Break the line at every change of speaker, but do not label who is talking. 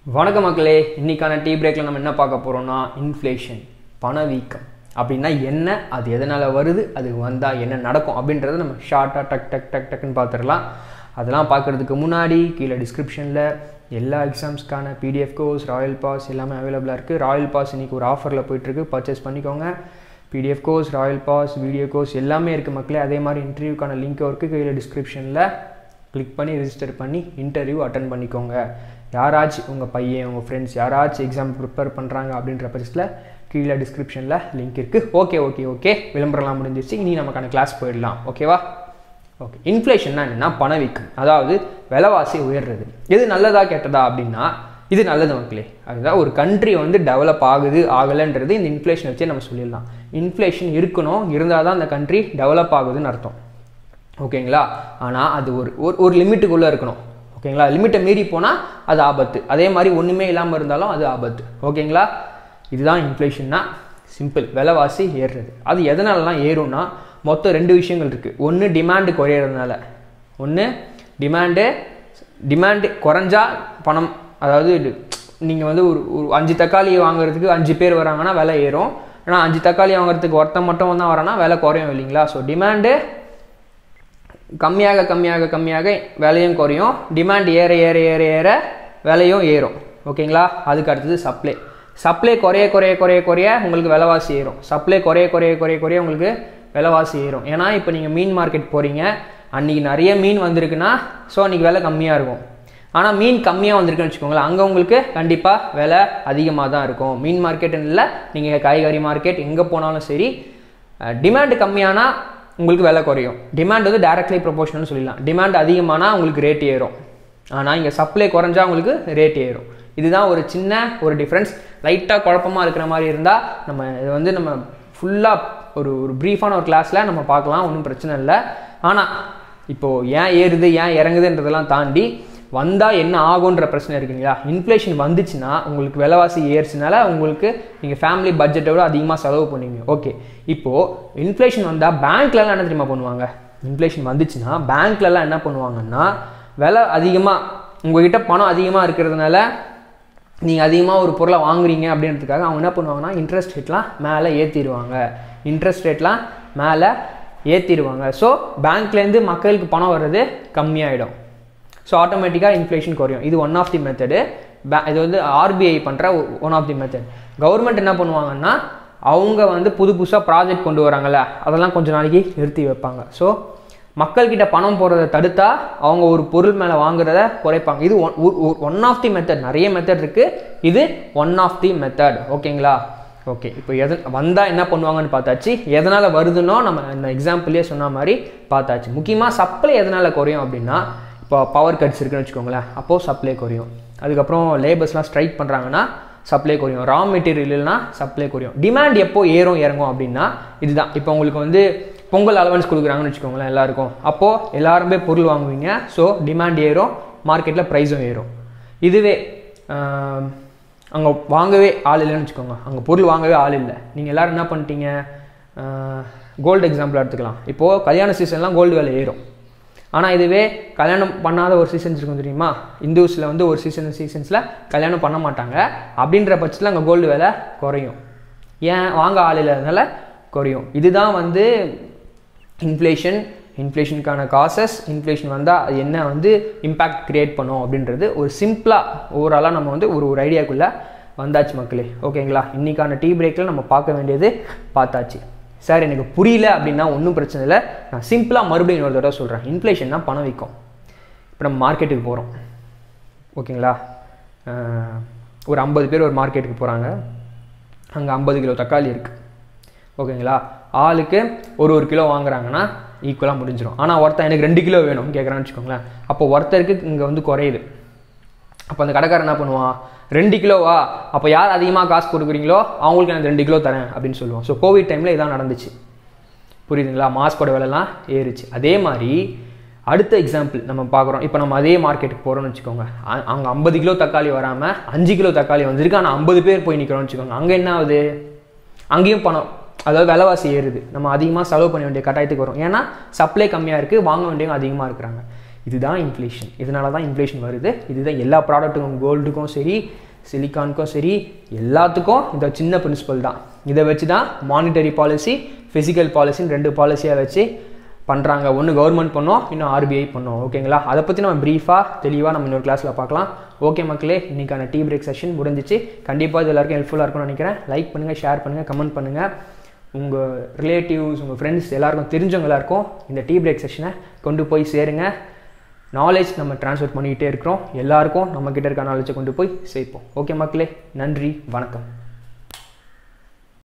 வணக்க மக்களே இன்னைக்கான டீ பிரேக்கில் நம்ம என்ன பார்க்க போகிறோம்னா இன்ஃப்ளேஷன் பணவீக்கம் அப்படின்னா என்ன அது எதனால் வருது அது வந்தால் என்ன நடக்கும் அப்படின்றத நம்ம ஷார்ட்டாக டக் டக் டக் டக்குன்னு பார்த்துடலாம் அதெல்லாம் பார்க்குறதுக்கு முன்னாடி கீழே டிஸ்கிரிப்ஷனில் எல்லா எக்ஸாம்ஸ்க்கான பிடிஎஃப் கோர்ஸ் ராயல் பாஸ் எல்லாமே அவைலபிளாக இருக்குது ராயல் பாஸ் இன்றைக்கி ஒரு ஆஃபரில் போயிட்டுருக்கு பர்ச்சேஸ் பண்ணிக்கோங்க PDF course royal pass video course எல்லாமே இருக்குது மக்களே அதே மாதிரி இன்டர்வியூக்கான லிங்க்கும் இருக்குது கீழே டிஸ்கிரிப்ஷனில் கிளிக் பண்ணி ரிஜிஸ்டர் பண்ணி இன்டர்வியூ அட்டன் பண்ணிக்கோங்க யாராச்சும் உங்கள் பையன் உங்கள் ஃப்ரெண்ட்ஸ் யாராச்சும் எக்ஸாம் ப்ரிப்பேர் பண்ணுறாங்க அப்படின்ற பட்சத்தில் கீழே டிஸ்கிரிப்ஷனில் லிங்க் இருக்குது ஓகே ஓகே ஓகே விளம்பரம்லாம் முடிஞ்சிருச்சு இனி நமக்கான கிளாஸ் போயிடலாம் ஓகேவா ஓகே இன்ஃப்ளேஷன்னா என்னென்னா பணவீக்கம் அதாவது விலைவாசி உயர்றது இது நல்லதா கெட்டதா அப்படின்னா இது நல்லது மக்களே அதுதான் ஒரு கண்ட்ரி வந்து டெவலப் ஆகுது ஆகலைன்றது இந்த இன்ஃப்ளேஷன் வச்சே நம்ம சொல்லிடலாம் இன்ஃப்ளேஷன் இருக்கணும் இருந்தால் தான் அந்த கண்ட்ரி டெவலப் ஆகுதுன்னு அர்த்தம் ஓகேங்களா ஆனால் அது ஒரு ஒரு ஒரு லிமிட்டுக்குள்ளே இருக்கணும் ஓகேங்களா லிமிட்டை மீறி போனால் அது ஆபத்து அதே மாதிரி ஒன்றுமே இல்லாமல் இருந்தாலும் அது ஆபத்து ஓகேங்களா இதுதான் இன்ஃப்ளேஷன்னா சிம்பிள் விலைவாசி ஏறுறது அது எதனாலலாம் ஏறும்னா மொத்தம் ரெண்டு விஷயங்கள் இருக்குது ஒன்று டிமாண்டு குறையிறதுனால ஒன்று டிமாண்டு டிமாண்டு குறைஞ்சா பணம் அதாவது நீங்கள் வந்து ஒரு ஒரு அஞ்சு தக்காளி வாங்குறதுக்கு அஞ்சு பேர் வராங்கன்னா விலை ஏறும் ஆனால் அஞ்சு தக்காளி வாங்குறதுக்கு ஒருத்தன் மட்டும் தான் வரானா விலை குறையும் இல்லைங்களா ஸோ டிமாண்டு கம்மியாக கம்மியாக கம்மியாக விலையும் குறையும் டிமாண்ட் ஏற ஏற ஏற ஏற விலையும் ஏறும் ஓகேங்களா அதுக்கு அடுத்தது சப்ளை சப்ளை குறைய குறைய குறைய குறைய உங்களுக்கு விலைவாசி ஏறும் சப்ளை குறைய குறைய குறைய குறைய உங்களுக்கு விலைவாசி ஏறும் ஏன்னா இப்போ நீங்கள் மீன் மார்க்கெட் போகிறீங்க அன்றைக்கி நிறைய மீன் வந்திருக்குன்னா ஸோ அன்றைக்கி விலை கம்மியாக இருக்கும் ஆனால் மீன் கம்மியாக வந்திருக்குன்னு வச்சுக்கோங்களேன் அங்கே உங்களுக்கு கண்டிப்பாக விலை அதிகமாக தான் இருக்கும் மீன் மார்க்கெட்டுன்னு இல்லை நீங்கள் காய்கறி மார்க்கெட் எங்கே போனாலும் சரி டிமாண்டு கம்மியானால் உங்களுக்கு விலை குறையும் டிமாண்ட் வந்து டேரக்ட்லி ப்ரொபோஷனல்னு சொல்லிடலாம் டிமாண்ட் அதிகமானால் உங்களுக்கு ரேட் ஏறும் ஆனால் இங்கே சப்ளை குறைஞ்சா உங்களுக்கு ரேட் ஏறும் இதுதான் ஒரு சின்ன ஒரு டிஃப்ரென்ஸ் லைட்டாக குழப்பமாக இருக்கிற மாதிரி இருந்தால் நம்ம இது வந்து நம்ம ஃபுல்லாக ஒரு ஒரு ப்ரீஃபான ஒரு கிளாஸில் நம்ம பார்க்கலாம் ஒன்றும் பிரச்சனை இல்லை ஆனால் இப்போது ஏன் ஏறுது ஏன் இறங்குதுன்றதெல்லாம் தாண்டி வந்தால் என்ன ஆகுன்ற பிரச்சனை இருக்குங்களா இன்ஃப்ளேஷன் வந்துச்சுன்னா உங்களுக்கு விலைவாசி ஏறுச்சுனால உங்களுக்கு நீங்கள் ஃபேமிலி பட்ஜெட்டை விட அதிகமாக செலவு பண்ணுவீங்க ஓகே இப்போது இன்ஃப்ளேஷன் வந்தால் பேங்க்லலாம் என்ன தெரியுமா பண்ணுவாங்க இன்ஃப்ளேஷன் வந்துச்சுன்னா பேங்க்லலாம் என்ன பண்ணுவாங்கன்னா விலை அதிகமாக உங்ககிட்ட பணம் அதிகமாக இருக்கிறதுனால நீங்கள் அதிகமாக ஒரு பொருளை வாங்குறீங்க அப்படின்றதுக்காக அவங்க என்ன பண்ணுவாங்கன்னா இன்ட்ரெஸ்ட் ரேட்லாம் மேலே ஏற்றிடுவாங்க இன்ட்ரெஸ்ட் ரேட்லாம் மேலே ஏற்றிடுவாங்க ஸோ பேங்க்லேருந்து மக்களுக்கு பணம் வர்றது கம்மியாயிடும் ஸோ ஆட்டோமேட்டிக்காக இன்ஃப்ளேஷன் குறையும் இது ஒன் ஆஃப் தி மெத்தடு பே இது வந்து ஆர்பிஐ பண்ணுற one of the method government என்ன பண்ணுவாங்கன்னா அவங்க வந்து புது புதுசாக ப்ராஜெக்ட் கொண்டு வராங்கல்ல அதெல்லாம் கொஞ்சம் நாளைக்கு நிறுத்தி வைப்பாங்க ஸோ மக்கள்கிட்ட பணம் போகிறத தடுத்தா அவங்க ஒரு பொருள் மேலே வாங்குறத குறைப்பாங்க இது one one of the method நிறைய மெத்தட் இருக்குது இது ஒன் ஆஃப் தி மெத்தட் ஓகேங்களா ஓகே இப்போ எது வந்தால் என்ன பண்ணுவாங்கன்னு பார்த்தாச்சு எதனால் வருதுன்னோ நம்ம இந்த எக்ஸாம்பிள்லேயே சொன்ன மாதிரி பார்த்தாச்சு முக்கியமாக சப்ளை எதனால் குறையும் அப்படின்னா இப்போ பவர் கட்ஸ் இருக்குன்னு வச்சுக்கோங்களேன் அப்போது சப்ளை குறையும் அதுக்கப்புறம் லேபர்ஸ்லாம் ஸ்ட்ரைக் பண்ணுறாங்கன்னா சப்ளை குறையும் ரா மெட்டீரியல்னா சப்ளை குறையும் டிமாண்ட் எப்போ ஏறும் இறங்கும் அப்படின்னா இதுதான் இப்போ உங்களுக்கு வந்து பொங்கல் அலவன்ஸ் கொடுக்குறாங்கன்னு வச்சுக்கோங்களேன் எல்லாருக்கும் அப்போது எல்லாருமே பொருள் வாங்குவீங்க ஸோ டிமாண்ட் ஏறும் மார்க்கெட்டில் ப்ரைஸும் ஏறும் இதுவே அங்கே வாங்கவே ஆள் இல்லைன்னு வச்சுக்கோங்க அங்கே பொருள் வாங்கவே ஆள் இல்லை நீங்கள் எல்லோரும் என்ன பண்ணிட்டீங்க கோல்டு எக்ஸாம்பிள் எடுத்துக்கலாம் இப்போது கல்யாண சீசன்லாம் கோல்டு விலை ஏறும் ஆனால் இதுவே கல்யாணம் பண்ணாத ஒரு சீசன்ஸ் இருக்கும் தெரியுமா இந்துஸில் வந்து ஒரு சீசன் சீசன்ஸில் கல்யாணம் பண்ண மாட்டாங்க அப்படின்ற பட்சத்தில் அங்கே கோல்டு விலை குறையும் ஏன் வாங்க ஆள் இல்லாதனால குறையும் இதுதான் வந்து இன்ஃப்ளேஷன் இன்ஃப்ளேஷனுக்கான காசஸ் இன்ஃப்ளேஷன் வந்தால் அது என்ன வந்து இம்பேக்ட் க்ரியேட் பண்ணும் அப்படின்றது ஒரு சிம்பிளாக ஓவராலாக நம்ம வந்து ஒரு ஒரு ஐடியாக்குள்ளே வந்தாச்சு மக்களே ஓகேங்களா இன்றைக்கான டீ பிரேக்கில் நம்ம பார்க்க வேண்டியது பார்த்தாச்சு சார் எனக்கு புரியல அப்படின்னா ஒன்றும் பிரச்சனை இல்லை நான் சிம்பிளாக மறுபடியும் இன்னொரு தடவை சொல்கிறேன் இன்ஃப்ளேஷன்னா பணம் விற்கும் இப்போ நம்ம மார்க்கெட்டுக்கு போகிறோம் ஓகேங்களா ஒரு ஐம்பது பேர் ஒரு மார்க்கெட்டுக்கு போகிறாங்க அங்கே ஐம்பது கிலோ தக்காளி இருக்குது ஓகேங்களா ஆளுக்கு ஒரு ஒரு கிலோ வாங்குறாங்கன்னா ஈக்குவலாக முடிஞ்சிடும் ஆனால் ஒருத்தன் எனக்கு ரெண்டு கிலோ வேணும்னு கேட்குறான்னு வச்சுக்கோங்களேன் அப்போ ஒருத்தருக்கு இங்கே வந்து குறையுது அப்போ அந்த கடைக்காரன் என்ன பண்ணுவான் ரெண்டு கிலோவா அப்போ யார் அதிகமாக காசு கொடுக்குறீங்களோ அவங்களுக்கு எனக்கு ரெண்டு கிலோ தரேன் அப்படின்னு சொல்லுவோம் ஸோ கோவிட் டைமில் இதான் நடந்துச்சு புரியுதுங்களா மாஸ்கோட விலைலாம் ஏறிச்சு அதே மாதிரி அடுத்த எக்ஸாம்பிள் நம்ம பார்க்குறோம் இப்போ நம்ம அதே மார்க்கெட்டுக்கு போகிறோம்னு வச்சுக்கோங்க அங்கே ஐம்பது கிலோ தக்காளி வராமல் அஞ்சு கிலோ தக்காளி வந்திருக்கு ஆனால் ஐம்பது பேர் போய் நிற்கிறோம்னு வச்சுக்கோங்க அங்கே என்ன ஆகுது அங்கேயும் பணம் அதாவது விலைவாசி ஏறுது நம்ம அதிகமாக செலவு பண்ண வேண்டிய கட்டாயத்துக்கு வரும் ஏன்னா சப்ளை கம்மியாக இருக்குது வாங்க வேண்டியவங்க அதிகமாக இருக்கிறாங்க இதுதான் இன்ஃப்ளேஷன் இதனால தான் இன்ஃப்ளேஷன் வருது இதுதான் எல்லா ப்ராடக்ட்டுக்கும் கோல்டுக்கும் சரி சிலிக்கானுக்கும் சரி எல்லாத்துக்கும் இந்த சின்ன பிரின்சிபல் தான் இதை வச்சு தான் மானிட்டரி பாலிசி ஃபிசிக்கல் பாலிசின்னு ரெண்டு பாலிசியாக வச்சு பண்ணுறாங்க ஒன்று கவர்மெண்ட் பண்ணோம் இன்னும் ஆர்பிஐ பண்ணோம் ஓகேங்களா அதை பற்றி நம்ம ப்ரீஃபாக தெளிவாக நம்ம இன்னொரு கிளாஸில் பார்க்கலாம் ஓகே மக்களே இன்றைக்கான டீ பிரேக் செஷன் முடிஞ்சிச்சு கண்டிப்பாக இது எல்லாருக்கும் ஹெல்ப்ஃபுல்லாக இருக்கும்னு நினைக்கிறேன் லைக் பண்ணுங்கள் ஷேர் பண்ணுங்கள் கமெண்ட் பண்ணுங்கள் உங்கள் ரிலேட்டிவ்ஸ் உங்கள் ஃப்ரெண்ட்ஸ் எல்லாருக்கும் தெரிஞ்சவங்க எல்லாருக்கும் இந்த டீ பிரேக் செஷனை கொண்டு போய் சேருங்க நாலேஜ் நம்ம ட்ரான்ஸ்ஃபர் பண்ணிக்கிட்டே இருக்கிறோம் எல்லாருக்கும் நம்மக்கிட்ட இருக்க நாலேஜை கொண்டு போய் சேர்ப்போம் ஓகே மக்களே நன்றி வணக்கம்